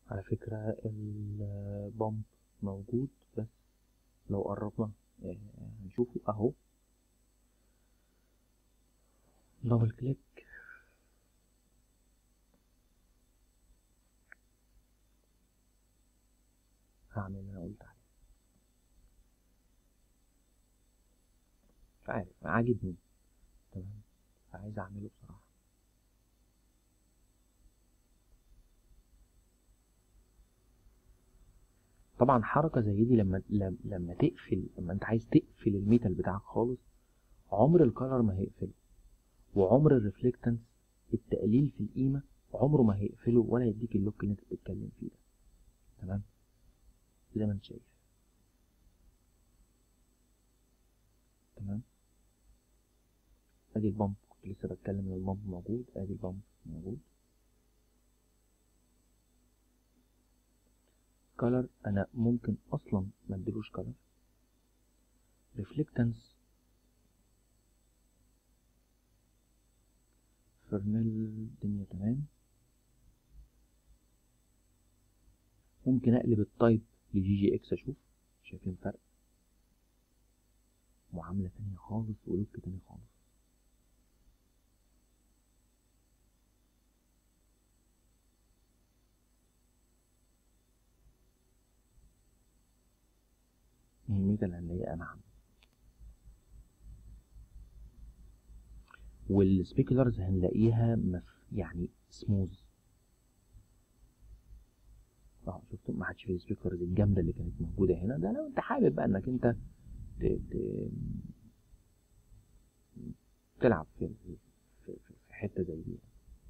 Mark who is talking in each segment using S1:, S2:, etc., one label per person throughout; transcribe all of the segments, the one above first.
S1: على فكرة البامب موجود بس لو قربنا آه، هنشوفه اهو دبل كليك هعمل اللي انا قلت عليه مش عارف عاجبني تمام فعايز اعمله بصراحة طبعا حركة زي دي لما لما لما تقفل لما انت عايز تقفل الميتال بتاعك خالص عمر الكلر ما هيقفله وعمر الريفلكتنس التقليل في القيمة عمره ما هيقفله ولا يديك اللوك اللي انت بتتكلم فيه ده تمام زي ما انت شايف تمام ادي البامب كنت لسه بتكلم ان البامب موجود ادي البامب موجود كولر انا ممكن اصلا ما اديلوش كولر ريفلكتنس فرنل الدنيا تمام ممكن اقلب التايب لجي جي اكس اشوف شايفين فرق معاملة تانية خالص ولوك تاني خالص الميتال هنلاقيه انعم والسبيكولرز هنلاقيها مف يعني سموز اه شفتوا ما حدش في السبيكولرز الجامده اللي كانت موجوده هنا ده لو انت حابب بقى انك انت ت... ت... تلعب في في, في, في حته زي دي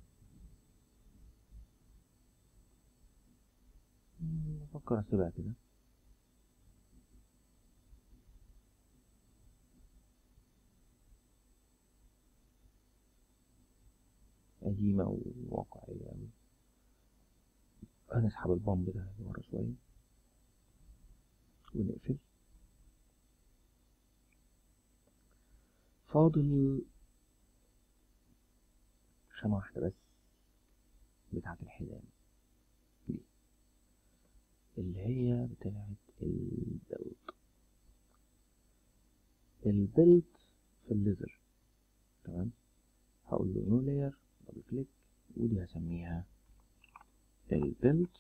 S1: بفكر اسيبها كده قديمة وواقعية أوي هنسحب البامب ده لورا شوية ونقفل فاضل خامة واحدة بس بتاعة الحزام دي اللي هي بتاعة البلت البلت في الليزر تمام هقول له نو لاير دبل كليك ودي هسميها البلت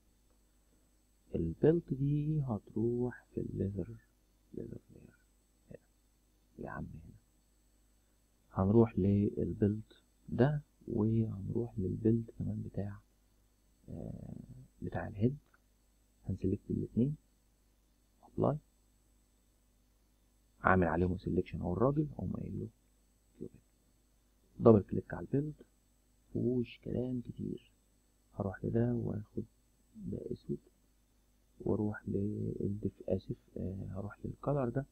S1: البلت دي هتروح في الليزر ليزر لاير هنا يا عم هنا هنروح للبلت ده وهنروح للبلت كمان بتاع آه بتاع الهيد هنسلكت الاتنين ابلاي عامل عليهم سيلكشن اهو الراجل اقوم قايل له دبل كليك على البيلد مفيهوش كلام كتير هروح لده واخد ده اسود واروح للدف اسف آه هروح للكلر ده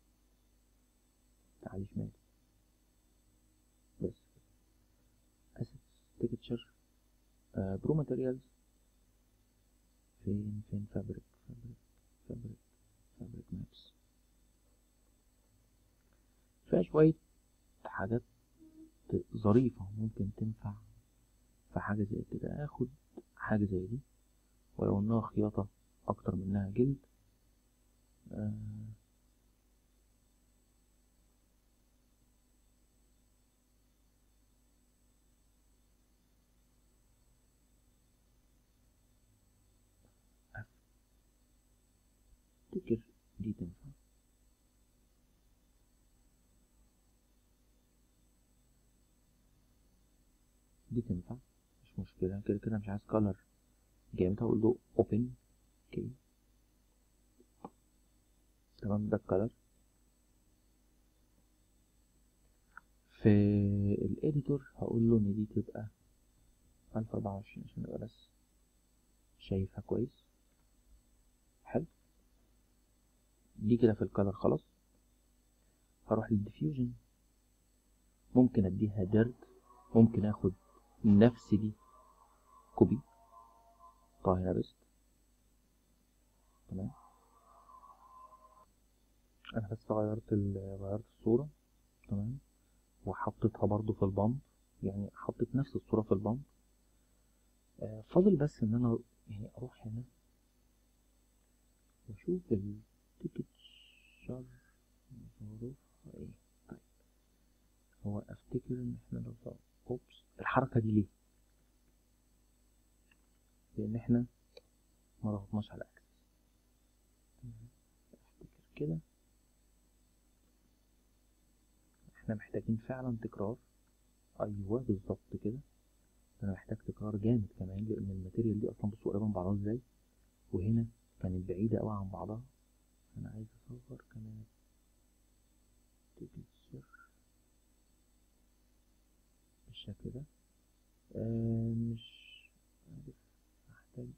S1: تعالي شمال بس اسف تكتشر آه برو ماتيريالز فين فين فابريك فابريك فابريك فابريك مابس فيها شوية حاجات ظريفة ممكن تنفع في حاجة زي كده اخد حاجة زي دي ولو انها خياطة اكتر منها جلد آه افتكر دي تنفع دي تنفع مش مشكلة كده كده مش عايز كولر جامد هقول له اوبن اوكي تمام ده الكولر في الاديتور هقول له ان دي تبقى الف اربعة وعشرين عشان ابقى بس شايفها كويس حلو دي كده في الكولر خلاص هروح للديفيوجن ممكن اديها ديرت ممكن اخد نفس دي كوبي طه هنا بس تمام انا بس غيرت غيرت الصورة تمام وحطيتها برضو في البامب يعني حطيت نفس الصورة في البامب آه فاضل بس ان انا يعني اروح هنا واشوف التيكت شر ظروفها ايه طيب هو افتكر ان احنا لو صار اوبس الحركة دي ليه لان احنا ما ضغطناش على اكسس افتكر كده احنا محتاجين فعلا تكرار ايوه بالظبط كده انا محتاج تكرار جامد كمان لان الماتيريال دي اصلا بصوا قريبه من بعضها ازاي وهنا كانت بعيده قوي عن بعضها انا عايز اصغر كمان تكتشر بالشكل ده آه مش عارف محتاج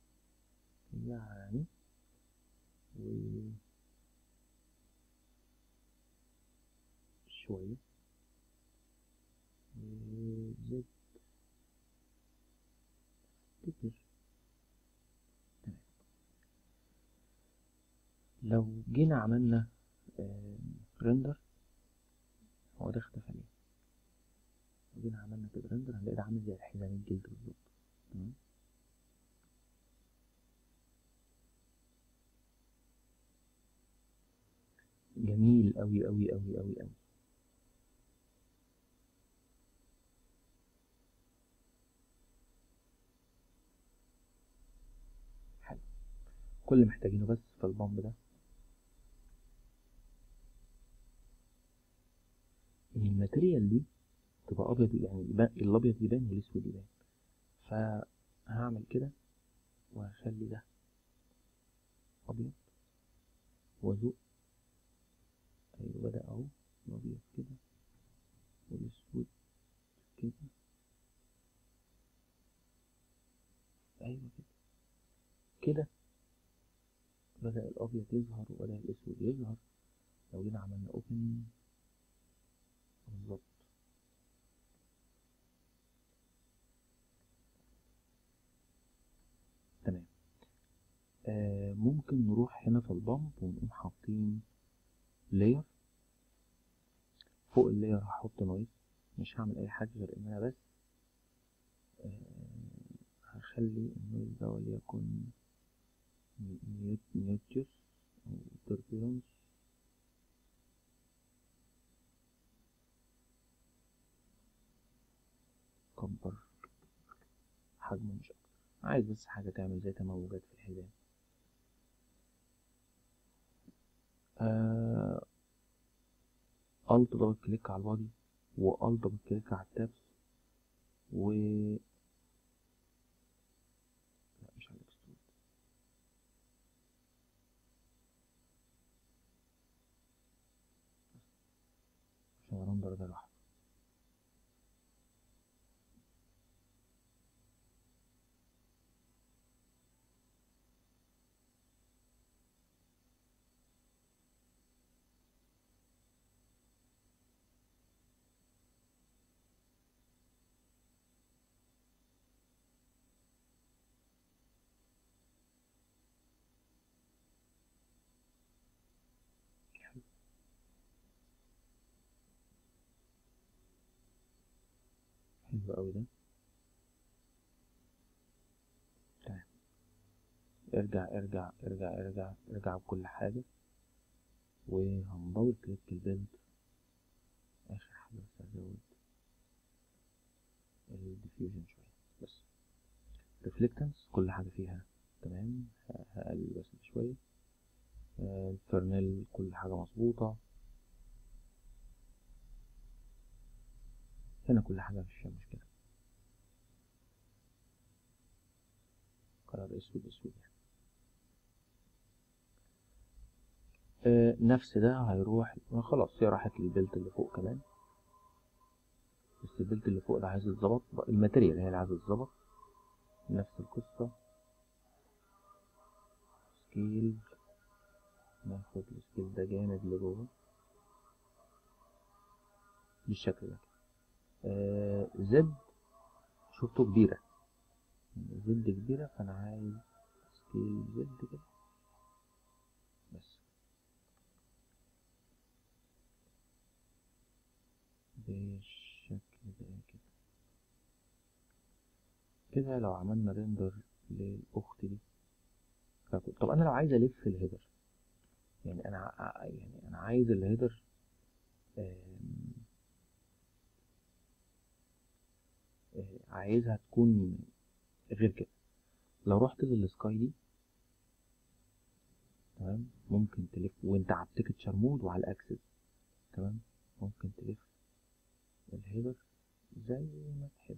S1: يعني و شوية وزد تفتكر تمام لو جينا عملنا ريندر هو ده اختفى ليه لو جينا عملنا كده ريندر هنلاقي ده عامل زي الحزام الجلد بالظبط تمام جميل أوي أوي أوي أوي أوي حلو كل اللي محتاجينه بس في البامب ده ان الماتيريال دي تبقى ابيض يعني يبان الابيض يبان والاسود يبان فهعمل كده وهخلي ده ابيض وازق ايوه بدأ اهو الابيض كده والاسود كده ايوه كده كده بدأ الابيض يظهر وبدأ الاسود يظهر لو جينا عملنا اوبن بالظبط تمام آه ممكن نروح هنا في البامب ونقوم حاطين لاير فوق اللاير هحط نويز مش هعمل اي حاجه غير ان انا بس آه هخلي النويز ده وليكن نيوت نيوتيوس او تربيلانس كبر حجمه مش اكتر عايز بس حاجه تعمل زي تموجات في الحزام آه الت دبل كليك على البادي والت دبل كليك على التابس و لا مش على الاكسترود عشان ارندر ده لوحده حلو قوي ده تمام ارجع ارجع ارجع ارجع ارجع بكل حاجة وهندور كليك البيلد اخر حاجة بس هزود الديفيوجن شوية بس ريفلكتنس كل حاجة فيها تمام هقلل بس شوية الفرنيل كل حاجة مظبوطة هنا كل حاجة مش فيها مشكلة قرار اسود اسود يعني آه نفس ده هيروح خلاص هي راحت للبلت اللي فوق كمان بس البلت اللي فوق ده عايز يتظبط الماتيريال هي اللي عايزة تتظبط نفس القصة سكيل ناخد السكيل ده جامد لجوه بالشكل ده آه زد شفته كبيرة زد كبيرة فأنا عايز سكيل زد كده بس بالشكل ده كده كده لو عملنا ريندر للاخت دي فكو- طب انا لو عايز الف الهيدر يعني انا ع- يعني انا عايز الهيدر آم، آه، عايزها تكون غير كده لو رحت للسكاي دي تمام ممكن تلف وانت على التكتشر مود وعلى الاكسس تمام ممكن تلف الهيدر زي ما تحب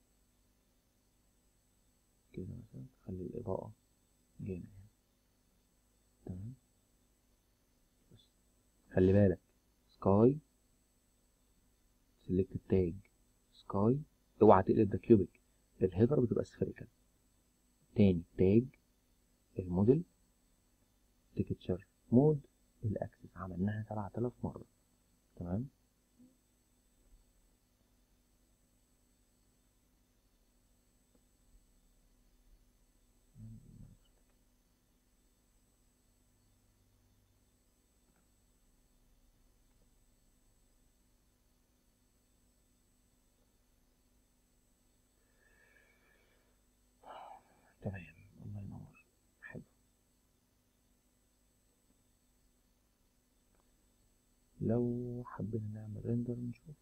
S1: كده مثلا تخلي الإضاءة جاية من هنا تمام بس خلي بالك سكاي سيلكت التاج سكاي اوعى تقلب ده كيوبيك الهيدر بتبقى سفيريكال تاني تاج الموديل تكتشر مود الاكسس عملناها 7000 مرة تمام تمام الله ينور حلو لو حبينا نعمل ريندر نشوف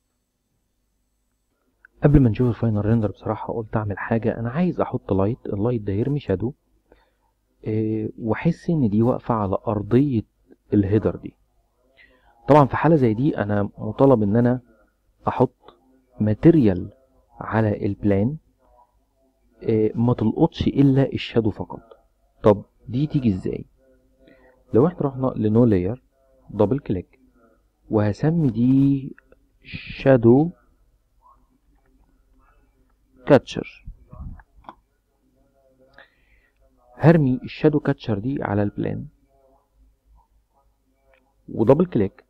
S1: قبل ما نشوف الفاينل ريندر بصراحة قلت اعمل حاجة انا عايز احط لايت اللايت ده يرمي شادو إيه واحس ان دي واقفة على ارضية الهيدر دي طبعا في حالة زي دي انا مطالب ان انا احط ماتيريال على البلان إيه ما تلقطش الا الشادو فقط طب دي تيجي ازاي لو احنا رحنا لنو لاير دبل كليك وهسمي دي شادو كاتشر هرمي الشادو كاتشر دي على البلان ودبل كليك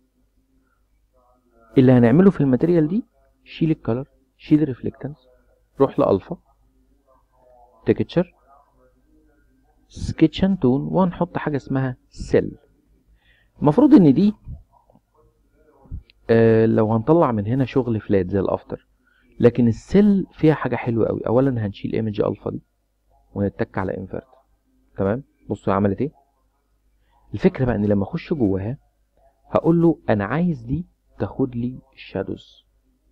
S1: اللي هنعمله في الماتيريال دي شيل الكلر شيل الريفلكتنس روح لالفا تكتشر سكتش اند تون وهنحط حاجه اسمها سيل المفروض ان دي آه لو هنطلع من هنا شغل فلات زي الافتر لكن السيل فيها حاجه حلوه قوي اولا هنشيل ايمج الفا دي ونتك على انفرت تمام بصوا هي عملت ايه الفكره بقى ان لما اخش جواها هقول له انا عايز دي تاخد لي الشادوز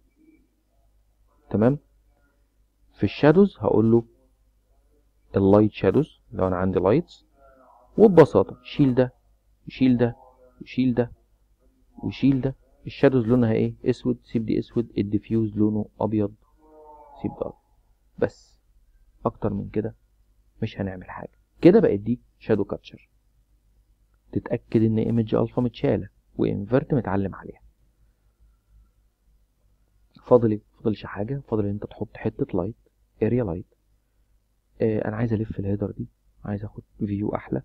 S1: تمام في الشادوز هقول له اللايت شادوز لو انا عندي لايتس وببساطه شيل ده وشيل ده وشيل ده وشيل ده الشادوز لونها ايه اسود سيب دي اسود الديفيوز لونه ابيض سيب ده أبيض. بس اكتر من كده مش هنعمل حاجه كده بقت دي شادو كاتشر تتاكد ان ايمج الفا متشاله وانفرت متعلم عليها فاضل ايه فاضلش حاجه فاضل ان انت تحط حته لايت اريا لايت آه انا عايز الف الهيدر دي عايز اخد فيو احلى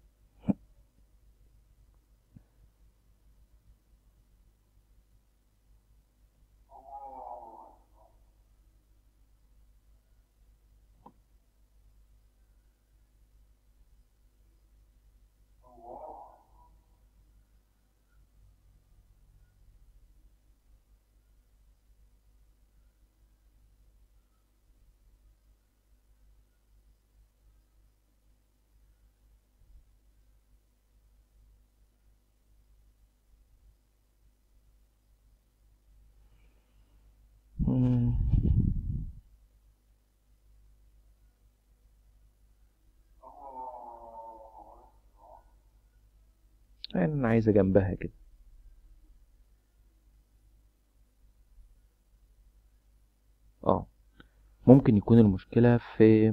S1: مم. يعني انا عايزه جنبها كده اه ممكن يكون المشكله في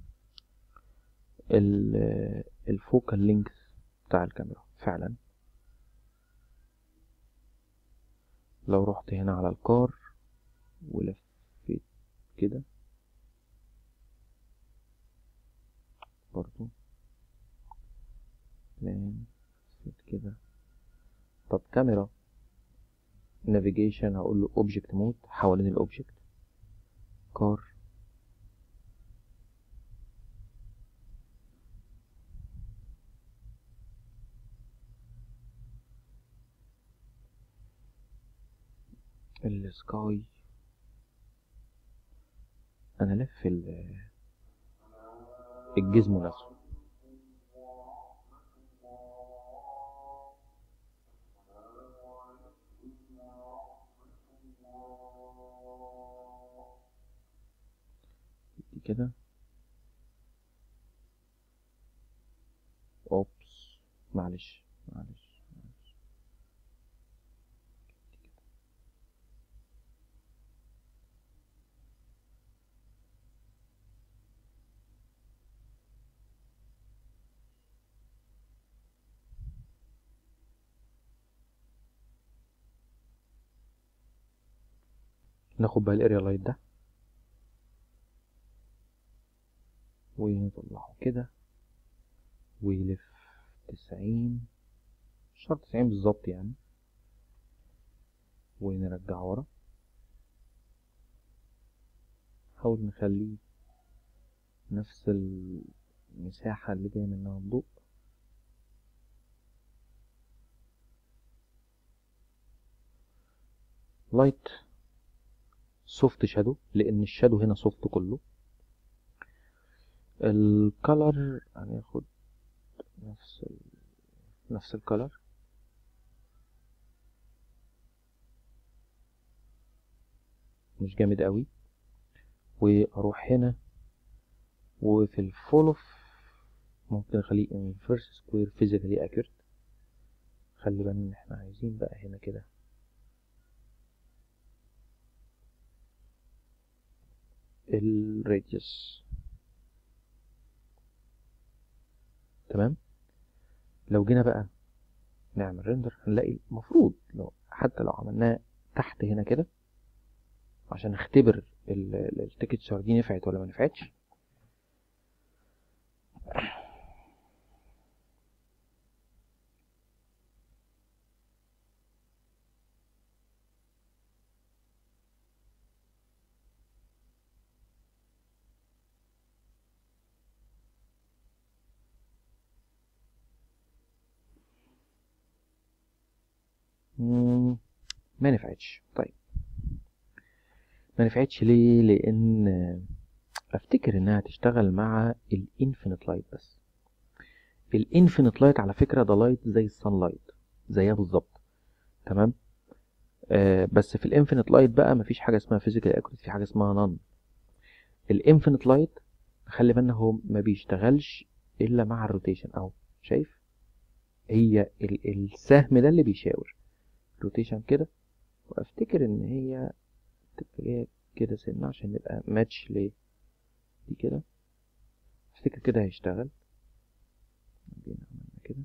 S1: ال- الفوكال لينكس بتاع الكاميرا فعلا لو رحت هنا على الكار ولفيت كده برضو بلان لفيت كده طب كاميرا نافيجيشن هقول له اوبجكت مود حوالين الاوبجكت كار السكاي انا لف ال الجزم نفسه دي كده اوبس معلش معلش معلش دي كده. ناخد بقى الاريا لايت ده ونطلعه كده ويلف تسعين مش شرط تسعين بالظبط يعني ونرجعه ورا نحاول نخليه نفس المساحة اللي جاية منها الضوء لايت سوفت شادو لان الشادو هنا سوفت كله الكالر هناخد نفس ال... نفس الكالر مش جامد قوي واروح هنا وفي الفول اوف ممكن اخليه inverse square physically accurate خلي بالنا ان احنا عايزين بقى هنا كده الراديوس تمام لو جينا بقى نعمل ريندر هنلاقي المفروض لو حتى لو عملناه تحت هنا كده عشان نختبر التكتشر دي نفعت ولا ما نفعتش مم، ما نفعتش طيب ما نفعتش ليه لان افتكر انها تشتغل مع الانفينيت لايت بس الانفينيت لايت على فكره ده لايت زي السان لايت زيها بالظبط تمام آه بس في الانفينيت لايت بقى مفيش حاجه اسمها فيزيكال اكوريت في حاجه اسمها نون الانفينيت لايت خلي بالنا هو ما بيشتغلش الا مع الروتيشن اهو شايف هي ال- السهم ده اللي بيشاور روتيشن كده وافتكر ان هي تبقى جايه كده سنة عشان نبقى ماتش ل دي كده افتكر كده هيشتغل جينا عملنا كده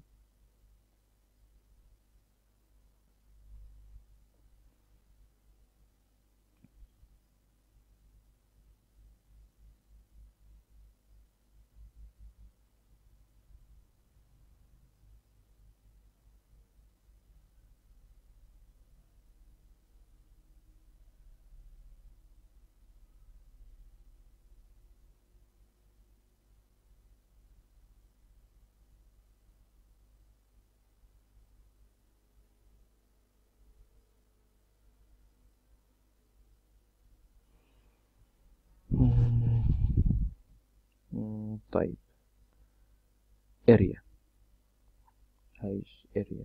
S1: مم. مم، طيب اريا عايش اريا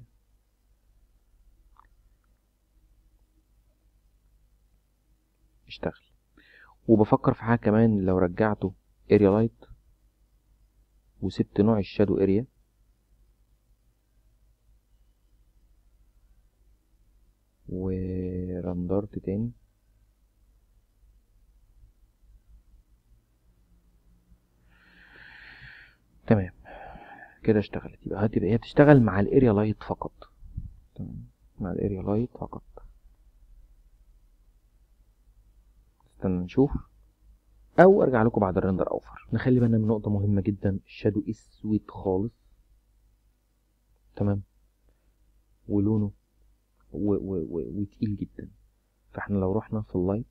S1: اشتغل وبفكر في حاجة كمان لو رجعته اريا لايت وسبت نوع الشادو اريا ورندرت تاني تمام كده اشتغلت يبقى هتبقى هي بتشتغل مع الاريا لايت فقط تمام مع الاريا لايت فقط استنى نشوف او ارجع لكم بعد الرندر اوفر نخلي بالنا من نقطه مهمه جدا الشادو اسود خالص تمام ولونه و و و وتقيل جدا فاحنا لو رحنا في اللايت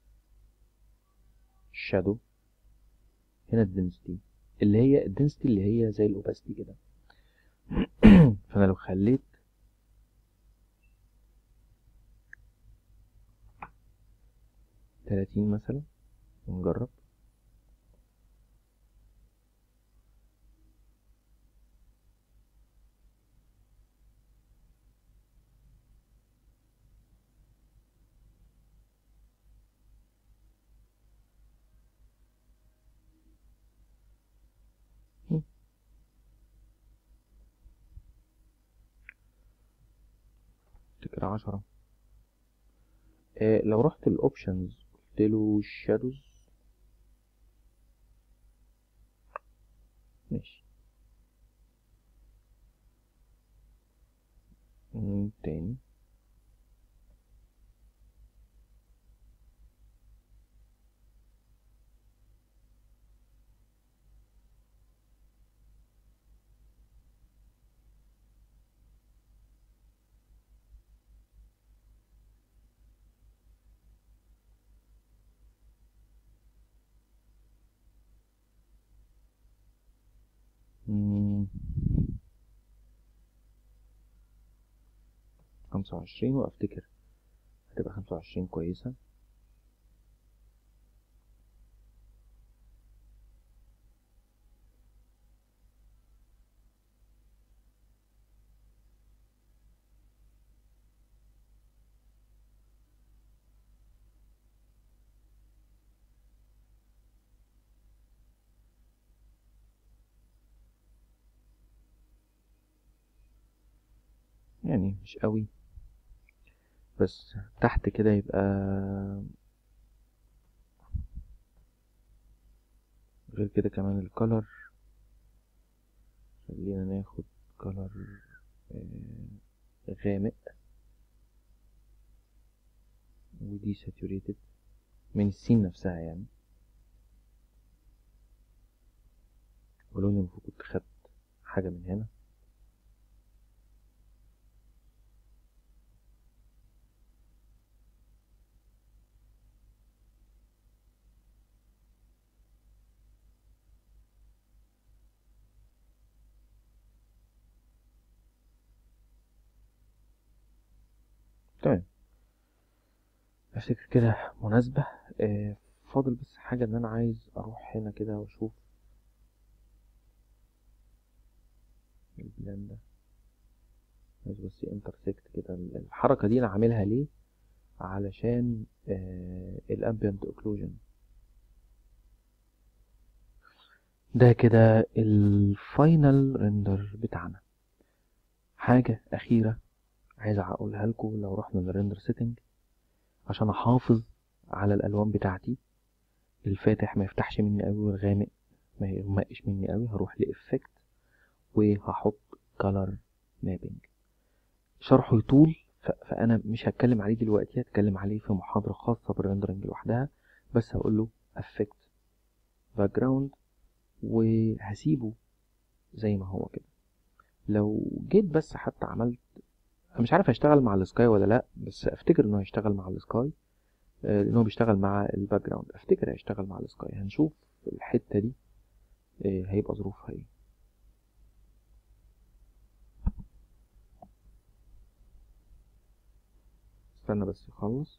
S1: الشادو هنا الدنسيتي اللي هي الدنسيتي اللي هي زي الاوباستي كده فانا لو خليت تلاتين مثلا ونجرب افتكر عشرة آه لو رحت الاوبشنز قلت له شادوز ماشي مم، تاني مم. خمسة وعشرين وافتكر هتبقى خمسة وعشرين كويسة يعني مش قوي بس تحت كده يبقى غير كده كمان الكولر خلينا ناخد كولر غامق ودي ساتوريتد من السين نفسها يعني ولون المفروض كنت خدت حاجة من هنا تمام افتكر كده مناسبة آه، فاضل بس حاجة ان انا عايز اروح هنا كده واشوف البلان ده عايز بس انترسكت كده الحركة دي انا عاملها ليه علشان الامبيانت اوكلوجن ده كده الفاينل ريندر بتاعنا حاجة أخيرة عايز أقولها لكم لو رحنا للريندر سيتنج عشان أحافظ على الألوان بتاعتي الفاتح ما يفتحش مني قوي والغامق ما يغمقش مني قوي هروح لإفكت وهحط كولر مابينج شرحه يطول فأنا مش هتكلم عليه دلوقتي هتكلم عليه في محاضرة خاصة بالريندرنج لوحدها بس هقول له افكت باك جراوند وهسيبه زي ما هو كده لو جيت بس حتى عملت مش عارف هيشتغل مع السكاي ولا لا بس افتكر انه هيشتغل مع السكاي لانه هو بيشتغل مع الباك جراوند افتكر هيشتغل مع السكاي هنشوف الحتة دي هيبقى ظروفها ايه استنى بس يخلص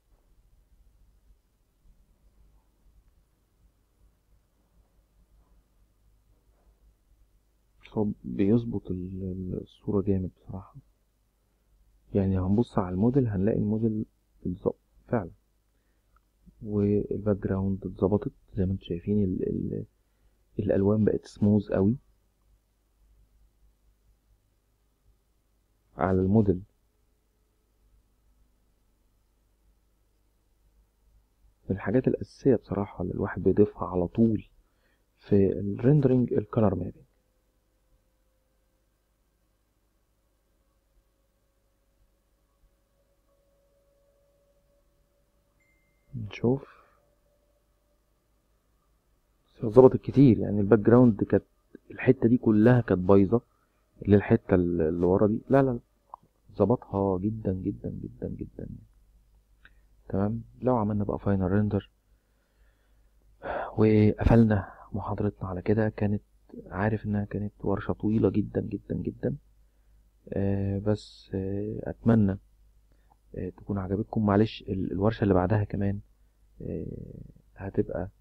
S1: هو بيظبط الصورة جامد بصراحة يعني هنبص على الموديل هنلاقي الموديل بالظبط فعلا والباك جراوند اتظبطت زي ما انتم شايفين ال ال الالوان بقت سموز قوي على الموديل من الحاجات الأساسية بصراحة اللي الواحد بيضيفها على طول في الريندرينج الكالر مابينج نشوف ظبطت كتير يعني الباك جراوند كانت الحتة دي كلها كانت بايظة اللي الحتة اللي ورا دي لا لا ظبطها جدا جدا جدا جدا تمام لو عملنا بقى فاينل ريندر وقفلنا محاضرتنا على كده كانت عارف انها كانت ورشة طويلة جدا جدا جدا آه بس آه اتمنى آه تكون عجبتكم معلش الورشة اللي بعدها كمان هتبقى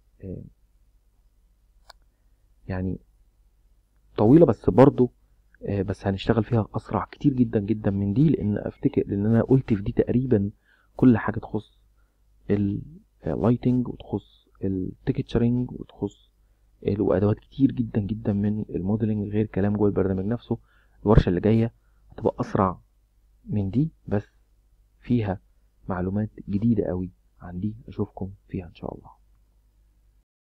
S1: يعني طويلة بس برضو بس هنشتغل فيها اسرع كتير جدا جدا من دي لان افتكر لان انا قلت في دي تقريبا كل حاجة تخص اللايتنج وتخص التكتشرنج وتخص وادوات كتير جدا جدا من الموديلنج غير كلام جوه البرنامج نفسه الورشة اللي جاية هتبقى اسرع من دي بس فيها معلومات جديدة قوي عن دي اشوفكم فيها ان شاء الله